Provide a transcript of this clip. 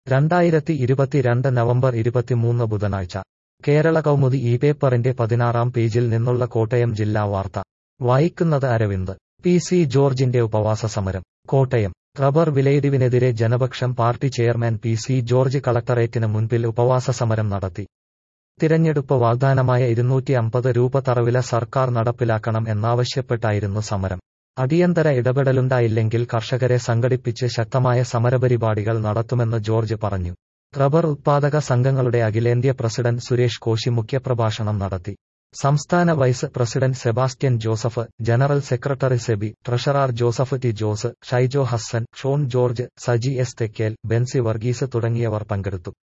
രണ്ടായിരത്തി ഇരുപത്തിരണ്ട് നവംബർ ഇരുപത്തിമൂന്ന് ബുധനാഴ്ച കേരള കൗമുദി ഈ പേപ്പറിന്റെ പതിനാറാം പേജിൽ നിന്നുള്ള കോട്ടയം ജില്ലാ വാർത്ത വായിക്കുന്നത് അരവിന്ദ് പി സി ജോർജിന്റെ ഉപവാസ സമരം കോട്ടയം റബ്ബർ വിലയിടിവിനെതിരെ Janapaksham party chairman P C George കളക്ടറേറ്റിന് മുൻപിൽ ഉപവാസ സമരം നടത്തി തിരഞ്ഞെടുപ്പ് വാഗ്ദാനമായ ഇരുന്നൂറ്റി അമ്പത് രൂപ തറവില സർക്കാർ നടപ്പിലാക്കണം എന്നാവശ്യപ്പെട്ടായിരുന്നു സമരം അടിയന്തര ഇടപെടലുണ്ടായില്ലെങ്കിൽ കർഷകരെ സംഘടിപ്പിച്ച് ശക്തമായ സമരപരിപാടികൾ നടത്തുമെന്ന് ജോർജ് പറഞ്ഞു റബ്ബർ ഉത്പാദക സംഘങ്ങളുടെ അഖിലേന്ത്യാ പ്രസിഡന്റ് സുരേഷ് കോശി മുഖ്യപ്രഭാഷണം നടത്തി സംസ്ഥാന vice president Sebastian Joseph general secretary Seby treasurer Joseph T Jose Shaijo Hassan Shone George Saji S Thekkel Bency Varghese തുടങ്ങിയവർ പങ്കെടുത്തു